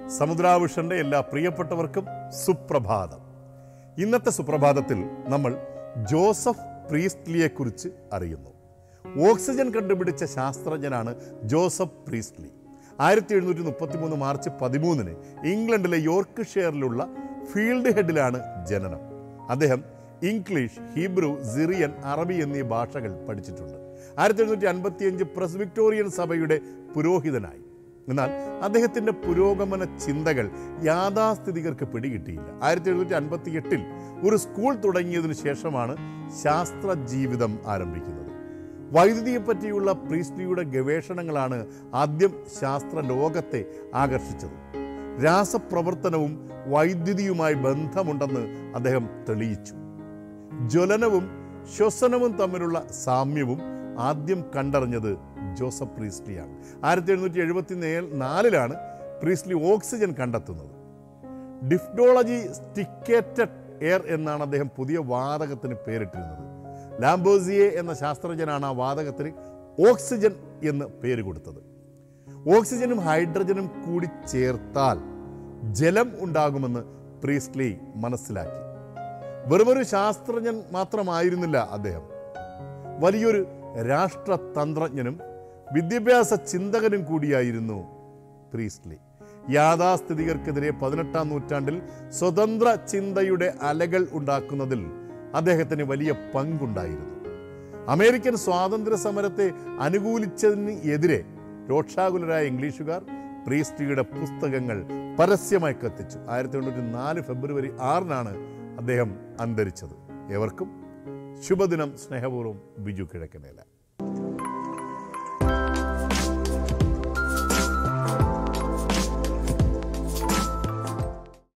സമുദ്രാവിഷന്റെ എല്ലാ പ്രിയപ്പെട്ടവർക്കും സുപ്രഭാതം ഇന്നത്തെ സുപ്രഭാതത്തിൽ നമ്മൾ ജോസഫ് പ്രീസ്റ്റ്ലിയെ കുറിച്ച് അറിയുന്നു ഓക്സിജൻ കണ്ടുപിടിച്ച ശാസ്ത്രജ്ഞനാണ് ജോസഫ് പ്രീസ്റ്റ്ലി ആയിരത്തി എഴുന്നൂറ്റി മുപ്പത്തി മൂന്ന് മാർച്ച് പതിമൂന്നിന് ഇംഗ്ലണ്ടിലെ യോർക്ക് ഷെയറിലുള്ള ഫീൽഡ് ഹെഡിലാണ് ജനനം അദ്ദേഹം ഇംഗ്ലീഷ് ഹീബ്രു സിറിയൻ അറബി എന്നീ ഭാഷകൾ പഠിച്ചിട്ടുണ്ട് ആയിരത്തി എഴുന്നൂറ്റി അൻപത്തിയഞ്ച് പ്രസ് വിക്ടോറിയൻ സഭയുടെ പുരോഹിതനായി എന്നാൽ അദ്ദേഹത്തിന്റെ പുരോഗമന ചിന്തകൾ യാഥാസ്ഥിതികർക്ക് പിടികിട്ടിയില്ല ആയിരത്തി എഴുന്നൂറ്റി അൻപത്തി എട്ടിൽ ഒരു സ്കൂൾ തുടങ്ങിയതിനു ശേഷമാണ് ശാസ്ത്ര ജീവിതം ആരംഭിക്കുന്നത് വൈദ്യുതിയെ പറ്റിയുള്ള പ്രീസ്ലിയുടെ ഗവേഷണങ്ങളാണ് ആദ്യം ശാസ്ത്ര ലോകത്തെ ആകർഷിച്ചത് രാസപ്രവർത്തനവും വൈദ്യുതിയുമായി ബന്ധമുണ്ടെന്ന് അദ്ദേഹം തെളിയിച്ചു ജ്വലനവും ശ്വസനവും തമ്മിലുള്ള സാമ്യവും ആദ്യം കണ്ടറിഞ്ഞത് ജോസഫ് പ്രീസ്ലിയാണ് ആയിരത്തി എഴുന്നൂറ്റി എഴുപത്തി നാലിലാണ് പ്രീസ്ലി ഓക്സിജൻ കണ്ടെത്തുന്നത് ഡിഫ്ഡോളജി സ്റ്റിക്കേറ്റഡ് എയർ എന്നാണ് അദ്ദേഹം പുതിയ വാതകത്തിന് പേരിട്ടിരുന്നത് ലാംബോസിയെ എന്ന ശാസ്ത്രജ്ഞനാണ് ആ വാതകത്തിന് ഓക്സിജൻ എന്ന് പേര് കൊടുത്തത് ഓക്സിജനും ഹൈഡ്രജനും കൂടി ചേർത്താൽ ജലം ഉണ്ടാകുമെന്ന് പ്രീസ്ലി മനസ്സിലാക്കി വെറുമൊരു ശാസ്ത്രജ്ഞൻ മാത്രമായിരുന്നില്ല അദ്ദേഹം വലിയൊരു രാഷ്ട്രതന്ത്രജ്ഞനും വിദ്യാഭ്യാസ ചിന്തകനും കൂടിയായിരുന്നു പ്രീസ്ലി യാഥാസ്ഥിതികർക്കെതിരെ പതിനെട്ടാം നൂറ്റാണ്ടിൽ സ്വതന്ത്ര ചിന്തയുടെ അലകൾ ഉണ്ടാക്കുന്നതിൽ അദ്ദേഹത്തിന് വലിയ പങ്കുണ്ടായിരുന്നു അമേരിക്കൻ സ്വാതന്ത്ര്യ സമരത്തെ അനുകൂലിച്ചതിന് എതിരെ രോക്ഷാകുലരായ ഇംഗ്ലീഷുകാർ പ്രീസ്റ്റിയുടെ പുസ്തകങ്ങൾ പരസ്യമായി കത്തിച്ചു ആയിരത്തി തൊണ്ണൂറ്റി നാല് ഫെബ്രുവരി ആറിനാണ് അദ്ദേഹം അന്തരിച്ചത് ഏവർക്കും ശുഭദിനം സ്നേഹപൂർവ്വം ബിജു കിഴക്കനേല